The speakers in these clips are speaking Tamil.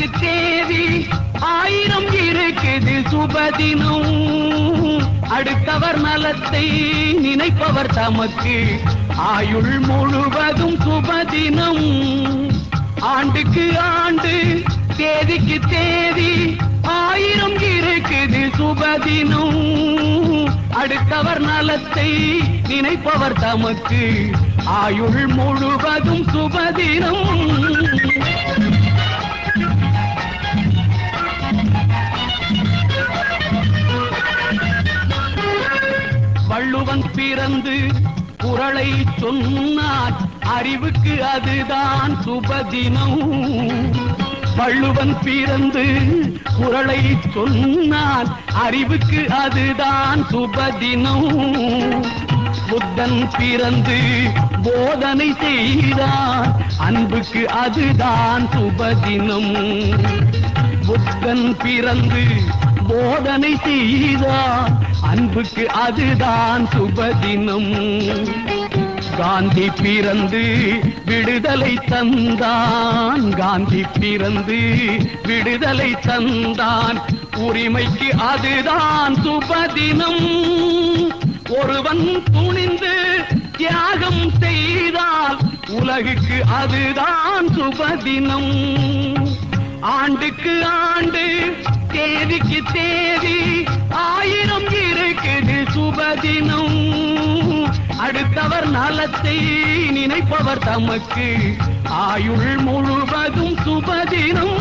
தேதிக்கு தேதி ஆயிரம் இருக்குது சுபதினம் அடுத்தவர் நலத்தை நினைப்பவர் தமக்கு ஆயுள் முழுவதும் சுபதினம் ஆண்டுக்கு ஆண்டு தேதிக்கு தேதி ஆயிரம் இருக்குது சுபதினம் அடுத்தவர் நலத்தை நினைப்பவர் தமக்கு ஆயுள் முழுவதும் சுபதினம் வள்ளுவன் பிறந்து குரலை சொன்னார் அறிவுக்கு அதுதான் சுபதினம் வள்ளுவன் பிறந்து குரலை சொன்னான் அறிவுக்கு அதுதான் சுபதினம் புத்தன் பிறந்து போதனை செய்தான் அன்புக்கு அதுதான் சுபதினம் புத்தன் பிறந்து போதனை செய்தான் அன்புக்கு அதுதான் சுபதினம் காந்தி பிறந்து விடுதலை தந்தான் காந்தி பிறந்து விடுதலை தந்தான் உரிமைக்கு அதுதான் சுபதினம் ஒருவன் துணிந்து தியாகம் செய்தால் உலகுக்கு அதுதான் சுபதினம் ஆண்டுக்கு ஆண்டு தேதிக்கு தேதி ஆயிரம் இருக்குது சுபதினம் அடுத்தவர் நலத்தை நினைப்பவர் தமக்கு ஆயுள் முழுவதும் சுபதினம்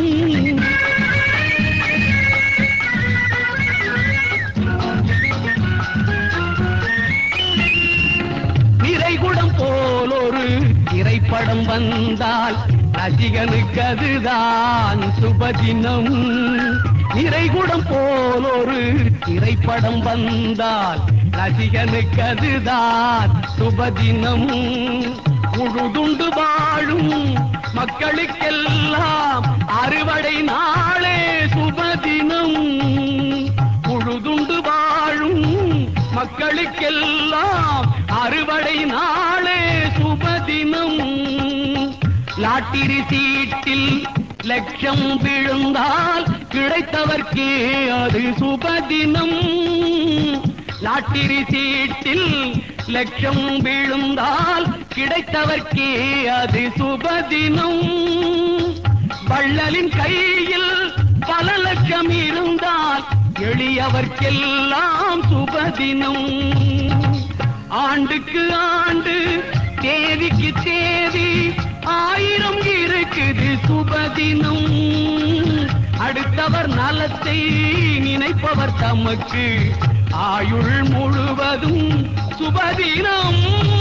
நிறைகுடம் போல் ஒரு திரைப்படம் வந்தால் ரசிகனுக்கு அதுதான் சுபதினம் நிறைகுடம் போல் ஒரு திரைப்படம் வந்தால் ரசிகனுக்கு அதுதான் சுபதினம் உழுதுண்டு வாழும் மக்களுக்கெல்லாம் அறுவடை நாளே சுபதினம் உழுதுண்டு வாழும் மக்களுக்கெல்லாம் அறுவடை நாளே சுபதினம் லாட்டிரி சீட்டில் லட்சம் விழுந்தால் கிடைத்தவர்க்கே அது சுபதினம் லாட்டிரி சீட்டில் லட்சம் விழுந்தால் கிடைத்தவர்க்கே அது சுபதினம் வள்ளலின் கையில் பல லட்சம் இருந்தால் எளியவர்க்கெல்லாம் சுபதினம் ஆண்டுக்கு ஆண்டு தேதிக்கு தேதி ஆயிரம் இருக்குது சுபதினம் அடுத்தவர் நலத்தை நினைப்பவர் தமக்கு ஆயுள் முழுவதும் சுபதினம்